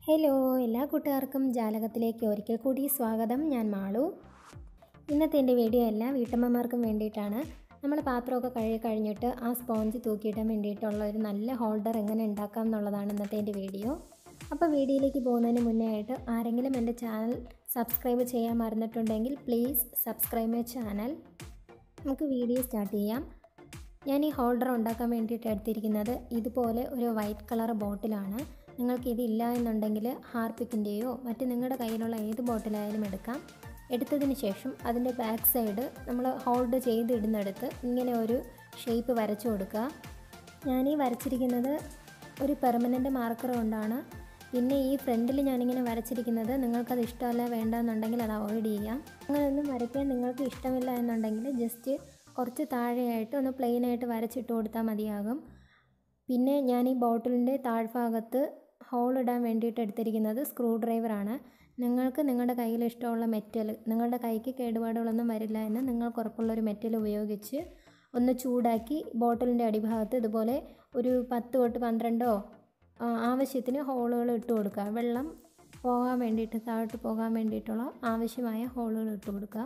hello എല്ലാ കൂട്ടുകാർക്കും ജാലകത്തിലേക്ക് ഒരിക്കൽ കൂടി സ്വാഗതം ഞാൻ മാളു ഇന്നത്തെ എൻ്റെ വീഡിയോ എല്ലാ വീട്ടമ്മമാർക്കും വേണ്ടിയിട്ടാണ് നമ്മൾ പാത്രമൊക്കെ കഴുകി കഴിഞ്ഞിട്ട് ആ സ്പോഞ്ച് തൂക്കിയിടാൻ വേണ്ടിയിട്ടുള്ള ഒരു നല്ല ഹോൾഡർ എങ്ങനെ ഉണ്ടാക്കാം എന്നുള്ളതാണ് ഇന്നത്തെ എൻ്റെ വീഡിയോ അപ്പോൾ വീഡിയോയിലേക്ക് പോകുന്നതിന് മുന്നേ ആയിട്ട് ആരെങ്കിലും എൻ്റെ ചാനൽ സബ്സ്ക്രൈബ് ചെയ്യാൻ മറന്നിട്ടുണ്ടെങ്കിൽ പ്ലീസ് സബ്സ്ക്രൈബ് മൈ ചാനൽ നമുക്ക് വീഡിയോ സ്റ്റാർട്ട് ചെയ്യാം ഞാൻ ഈ ഹോൾഡർ ഉണ്ടാക്കാൻ വേണ്ടിയിട്ട് എടുത്തിരിക്കുന്നത് ഇതുപോലെ ഒരു വൈറ്റ് കളർ ബോട്ടിലാണ് നിങ്ങൾക്ക് ഇതില്ല എന്നുണ്ടെങ്കിൽ ഹാർപ്പിക്കിൻ്റെയോ മറ്റ് നിങ്ങളുടെ കയ്യിലുള്ള ഏത് ബോട്ടിലായാലും എടുക്കാം എടുത്തതിന് ശേഷം അതിൻ്റെ ബാക്ക് സൈഡ് നമ്മൾ ഹോൾഡ് ചെയ്തിടുന്നിടത്ത് ഇങ്ങനെ ഒരു ഷേപ്പ് വരച്ചു കൊടുക്കുക ഞാൻ ഈ വരച്ചിരിക്കുന്നത് ഒരു പെർമനൻ്റ് മാർക്കർ കൊണ്ടാണ് പിന്നെ ഈ ഫ്രണ്ടിൽ ഞാനിങ്ങനെ വരച്ചിരിക്കുന്നത് നിങ്ങൾക്കത് ഇഷ്ടമല്ല വേണ്ടെന്നുണ്ടെങ്കിൽ അത് അവോയ്ഡ് ചെയ്യാം അങ്ങനെയൊന്നും വരയ്ക്കാൻ നിങ്ങൾക്ക് ഇഷ്ടമില്ല എന്നുണ്ടെങ്കിൽ ജസ്റ്റ് കുറച്ച് താഴെയായിട്ട് ഒന്ന് പ്ലെയിനായിട്ട് വരച്ചിട്ട് കൊടുത്താൽ മതിയാകും പിന്നെ ഞാൻ ഈ ബോട്ടിലിൻ്റെ താഴ്ഭാഗത്ത് ഹോൾ ഇടാൻ വേണ്ടിയിട്ട് എടുത്തിരിക്കുന്നത് സ്ക്രൂ ഡ്രൈവറാണ് നിങ്ങൾക്ക് നിങ്ങളുടെ കയ്യിൽ ഇഷ്ടമുള്ള മെറ്റൽ നിങ്ങളുടെ കൈക്ക് കേടുപാടുകളൊന്നും വരില്ല എന്ന് നിങ്ങൾക്ക് ഉറപ്പുള്ളൊരു മെറ്റൽ ഉപയോഗിച്ച് ഒന്ന് ചൂടാക്കി ബോട്ടിലിൻ്റെ അടിഭാഗത്ത് ഇതുപോലെ ഒരു പത്ത് തൊട്ട് പന്ത്രണ്ടോ ആ, ആവശ്യത്തിന് ഹോളുകൾ ഇട്ട് കൊടുക്കുക വെള്ളം പോകാൻ വേണ്ടിയിട്ട് താഴോട്ട് പോകാൻ വേണ്ടിയിട്ടുള്ള ആവശ്യമായ ഹോളുകൾ ഇട്ട് കൊടുക്കുക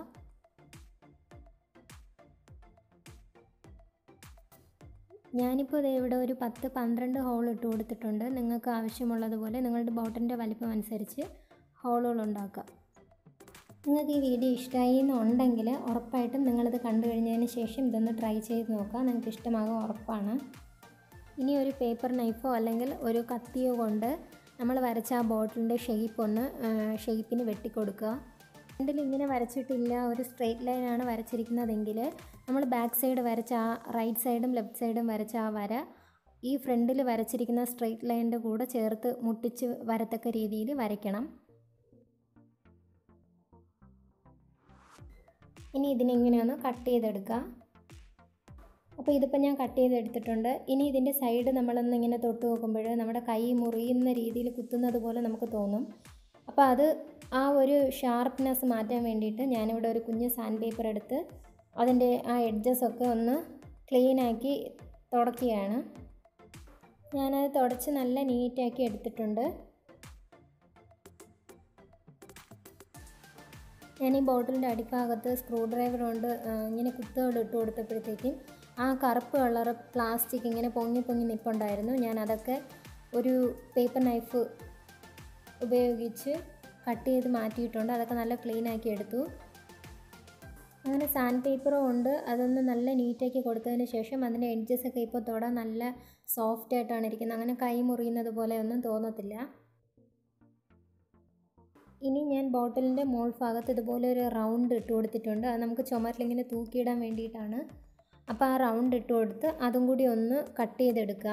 ഞാനിപ്പോൾ ദേ ഇവിടെ ഒരു പത്ത് പന്ത്രണ്ട് ഹോൾ ഇട്ട് കൊടുത്തിട്ടുണ്ട് നിങ്ങൾക്ക് ആവശ്യമുള്ളതുപോലെ നിങ്ങളുടെ ബോട്ടിൻ്റെ വലിപ്പം അനുസരിച്ച് ഹോളുകൾ ഉണ്ടാക്കുക നിങ്ങൾക്ക് ഈ വീഡിയോ ഇഷ്ടമായി എന്നുണ്ടെങ്കിൽ ഉറപ്പായിട്ടും നിങ്ങളിത് കണ്ടു കഴിഞ്ഞതിന് ശേഷം ഇതൊന്ന് ട്രൈ ചെയ്ത് നോക്കുക നിങ്ങൾക്ക് ഇഷ്ടമാകും ഉറപ്പാണ് ഇനി ഒരു പേപ്പർ നൈഫോ അല്ലെങ്കിൽ ഒരു കത്തിയോ കൊണ്ട് നമ്മൾ വരച്ച ആ ബോട്ടിലിൻ്റെ ഷേപ്പ് ഒന്ന് ഷേപ്പിന് വെട്ടിക്കൊടുക്കുക ഫ്രണ്ടിൽ ഇങ്ങനെ വരച്ചിട്ടില്ല ഒരു സ്ട്രെയിറ്റ് ലൈനാണ് വരച്ചിരിക്കുന്നതെങ്കിൽ നമ്മൾ ബാക്ക് സൈഡ് വരച്ച ആ റൈറ്റ് സൈഡും ലെഫ്റ്റ് സൈഡും വരച്ച ആ വര ഈ ഫ്രണ്ടിൽ വരച്ചിരിക്കുന്ന സ്ട്രെയിറ്റ് ലൈനിൻ്റെ കൂടെ ചേർത്ത് മുട്ടിച്ച് വരത്തക്ക രീതിയിൽ വരയ്ക്കണം ഇനി ഇതിനെങ്ങനെയൊന്ന് കട്ട് ചെയ്തെടുക്കുക അപ്പോൾ ഇതിപ്പോൾ ഞാൻ കട്ട് ചെയ്തെടുത്തിട്ടുണ്ട് ഇനി ഇതിൻ്റെ സൈഡ് നമ്മളൊന്ന് ഇങ്ങനെ തൊട്ട് നോക്കുമ്പോൾ നമ്മുടെ കൈ മുറിയുന്ന രീതിയിൽ കുത്തുന്നത് പോലെ നമുക്ക് തോന്നും അപ്പോൾ അത് ആ ഒരു ഷാർപ്നെസ് മാറ്റാൻ വേണ്ടിയിട്ട് ഞാനിവിടെ ഒരു കുഞ്ഞ് സാൻഡ് പേപ്പർ എടുത്ത് അതിൻ്റെ ആ എഡ്ജസ് ഒക്കെ ഒന്ന് ക്ലീനാക്കി തുടക്കുകയാണ് ഞാനത് തുടച്ച് നല്ല നീറ്റാക്കി എടുത്തിട്ടുണ്ട് ഞാൻ ഈ ബോട്ടിലിൻ്റെ അടിഭാഗത്ത് സ്ക്രൂ ഡ്രൈവർ കൊണ്ട് ആ, ഇങ്ങനെ കുത്തുകൾ ഇട്ട് കൊടുത്തപ്പോഴത്തേക്കും ആ കറുപ്പ് കളർ പ്ലാസ്റ്റിക് ഇങ്ങനെ പൊങ്ങി പൊങ്ങി നിൽപ്പുണ്ടായിരുന്നു ഞാൻ അതൊക്കെ ഒരു പേപ്പർ നൈഫ് ഉപയോഗിച്ച് കട്ട് ചെയ്ത് മാറ്റിയിട്ടുണ്ട് അതൊക്കെ നല്ല ക്ലീൻ ആക്കി എടുത്തു അങ്ങനെ സാൻഡ് പേപ്പർ കൊണ്ട് അതൊന്ന് നല്ല നീറ്റാക്കി കൊടുത്തതിന് ശേഷം അതിൻ്റെ എഡ്ജസ് ഒക്കെ ഇപ്പോൾ തൊടാൻ നല്ല സോഫ്റ്റ് ആയിട്ടാണ് ഇരിക്കുന്നത് അങ്ങനെ കൈ മുറിയുന്നത് പോലെ ഒന്നും തോന്നത്തില്ല ഇനി ഞാൻ ബോട്ടിലിൻ്റെ മോൾ ഭാഗത്ത് ഇതുപോലെ ഒരു റൗണ്ട് ഇട്ട് കൊടുത്തിട്ടുണ്ട് അത് നമുക്ക് ചുമരിലിങ്ങനെ തൂക്കിയിടാൻ വേണ്ടിയിട്ടാണ് അപ്പോൾ ആ റൗണ്ട് ഇട്ട് കൊടുത്ത് അതും കൂടി ഒന്ന് കട്ട് ചെയ്തെടുക്കുക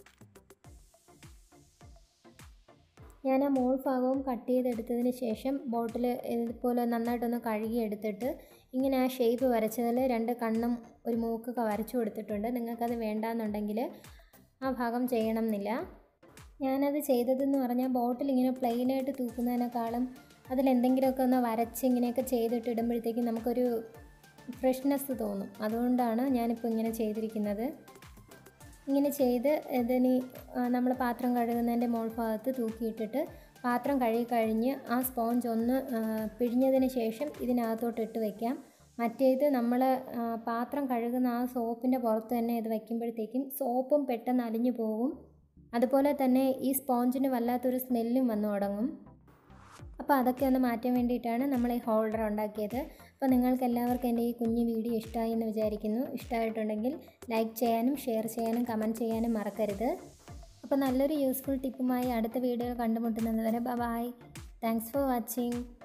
ഞാൻ ആ മോൾ ഭാഗവും കട്ട് ചെയ്തെടുത്തതിന് ശേഷം ബോട്ടിൽ ഇതുപോലെ നന്നായിട്ടൊന്ന് കഴുകി എടുത്തിട്ട് ഇങ്ങനെ ആ ഷേപ്പ് വരച്ചതിൽ രണ്ട് കണ്ണും ഒരു മൂക്കൊക്കെ വരച്ചു കൊടുത്തിട്ടുണ്ട് നിങ്ങൾക്കത് വേണ്ടാന്നുണ്ടെങ്കിൽ ആ ഭാഗം ചെയ്യണം എന്നില്ല ഞാനത് ചെയ്തതെന്ന് പറഞ്ഞാൽ ബോട്ടിൽ ഇങ്ങനെ പ്ലെയിനായിട്ട് തൂക്കുന്നതിനേക്കാളും അതിലെന്തെങ്കിലുമൊക്കെ ഒന്ന് വരച്ച് ഇങ്ങനെയൊക്കെ ചെയ്തിട്ട് ഇടുമ്പോഴത്തേക്കും നമുക്കൊരു ഫ്രഷ്നെസ് തോന്നും അതുകൊണ്ടാണ് ഞാനിപ്പോൾ ഇങ്ങനെ ചെയ്തിരിക്കുന്നത് ഇങ്ങനെ ചെയ്ത് ഇതിന് നമ്മൾ പാത്രം കഴുകുന്നതിൻ്റെ മോൾ ഭാഗത്ത് തൂക്കിയിട്ടിട്ട് പാത്രം കഴുകി കഴിഞ്ഞ് ആ സ്പോഞ്ച് ഒന്ന് ആ, പിഴിഞ്ഞതിന് ശേഷം ഇതിനകത്തോട്ട് ഇട്ട് വയ്ക്കാം മറ്റേത് നമ്മൾ ആ, പാത്രം കഴുകുന്ന ആ സോപ്പിൻ്റെ പുറത്ത് തന്നെ ഇത് വയ്ക്കുമ്പോഴത്തേക്കും സോപ്പും പെട്ടെന്ന് അലിഞ്ഞു പോകും അതുപോലെ തന്നെ ഈ സ്പോഞ്ചിന് വല്ലാത്തൊരു സ്മെല്ലും വന്നു തുടങ്ങും അപ്പോൾ അതൊക്കെ ഒന്ന് മാറ്റാൻ വേണ്ടിയിട്ടാണ് നമ്മൾ ഈ ഹോൾഡർ ഉണ്ടാക്കിയത് അപ്പോൾ നിങ്ങൾക്ക് എല്ലാവർക്കും എൻ്റെ ഈ കുഞ്ഞു വീഡിയോ ഇഷ്ടമായി എന്ന് വിചാരിക്കുന്നു ഇഷ്ടമായിട്ടുണ്ടെങ്കിൽ ലൈക്ക് ചെയ്യാനും ഷെയർ ചെയ്യാനും കമൻറ്റ് ചെയ്യാനും മറക്കരുത് അപ്പോൾ നല്ലൊരു യൂസ്ഫുൾ ടിപ്പുമായി അടുത്ത വീഡിയോ കണ്ടുമുട്ടുന്നത് വരെ ബൈ താങ്ക്സ് ഫോർ വാച്ചിങ്